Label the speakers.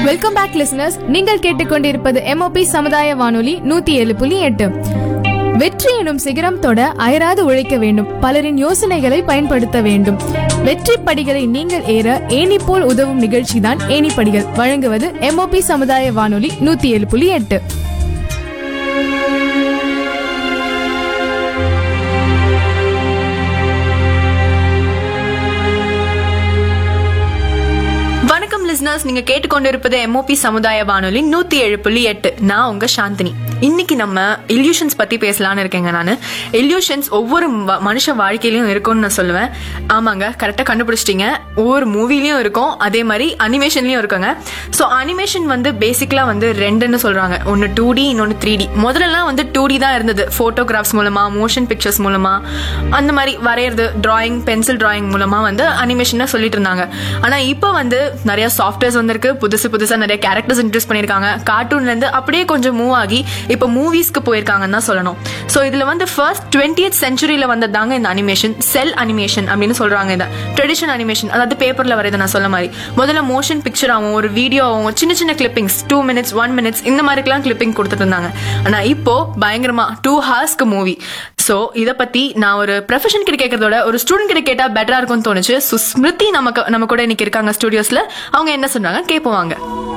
Speaker 1: welcome back listeners நீங்கள் கேட்டுக்கொண்டிருப்பது MOP சமுதாய வானொலி நூத்தி ஏழு புள்ளி எட்டு வெற்றி எனும் சிகரம் தொட அயராது உழைக்க வேண்டும் பலரின் யோசனைகளை பயன்படுத்த வேண்டும் வெற்றி படிகளை நீங்கள் ஏற ஏணி போல் உதவும் நிகழ்ச்சிதான் ஏணி படிகள் வழங்குவது எம்ஓபி சமுதாய வானொலி நூத்தி ஏழு புள்ளி எட்டு
Speaker 2: வணக்கம் லிஸ்னர்ஸ் நீங்க கேட்டுக்கொண்டிருப்பது எம்ஓபி சமுதாய வானொலி நூத்தி ஏழு புள்ளி எட்டு நான் உங்க சாந்தினி இன்னைக்கு நம்ம இல்யூஷன்ஸ் பத்தி பேசலாம்னு இருக்கேங்க நான் இல்யூஷன்ஸ் ஒவ்வொரு வ- மனுஷ வாழ்க்கையிலயும் இருக்கும்னு நான் சொல்லுவேன் ஆமாங்க கரெக்டா கண்டுபிடிச்சிட்டீங்க ஒவ்வொரு மூவிலயும் இருக்கும் அதே மாதிரி அனிமேஷன்லயும் இருக்குங்க ஸோ அனிமேஷன் வந்து பேசிக்கலா வந்து ரெண்டுன்னு சொல்றாங்க ஒன்னு டூ டி இன்னொன்னு த்ரீ டி முதல்லலாம் வந்து டூ டி தான் இருந்தது போட்டோகிராஃப்ஸ் மூலமா மோஷன் பிக்சர்ஸ் மூலமா அந்த மாதிரி வரைகிறது டிராயிங் பென்சில் டிராயிங் மூலமா வந்து அனிமேஷன் சொல்லிட்டு இருந்தாங்க ஆனா இப்போ வந்து நிறைய சாஃப்ட்வேர்ஸ் வந்திருக்கு புதுசு புதுசா நிறைய கேரக்டர்ஸ் இன்ட்ரூஸ் பண்ணிருக்காங்க கார்ட்டூன்ல இருந்து அப்படியே கொஞ்சம் மூவ் ஆகி இப்போ மூவிஸ்க்கு போயிருக்காங்கன்னு தான் சொல்லணும் ஸோ இதுல வந்து ஃபர்ஸ்ட் டுவெண்ட்டியத் செஞ்சுரியில வந்ததாங்க இந்த அனிமேஷன் செல் அனிமேஷன் அப்படின்னு சொல்றாங்க இதை ட்ரெடிஷனல் அனிமேஷன் அதாவது பேப்பர்ல வரது நான் சொல்ல மாதிரி முதல்ல மோஷன் பிக்சர் ஆகும் ஒரு வீடியோ ஆகும் சின்ன சின்ன clippings two minutes one minutes இந்த மாதிரிக்கெல்லாம் கிளிப்பிங் கொடுத்துட்டு இருந்தாங்க ஆனா இப்போ பயங்கரமா டூ ஹார்ஸ்க்கு மூவி ஸோ இதை பத்தி நான் ஒரு ப்ரொஃபஷன் கிட்ட கேட்கறதோட ஒரு ஸ்டூடெண்ட் கிட்ட கேட்டா பெட்டரா இருக்கும்னு தோணுச்சு ஸோ ஸ்மிருதி நமக்கு நம்ம கூட இன்னைக்கு இருக்காங்க ஸ்டுடியோஸ்ல அவங்க என்ன சொல்றாங்க கேட்போம் வாங்க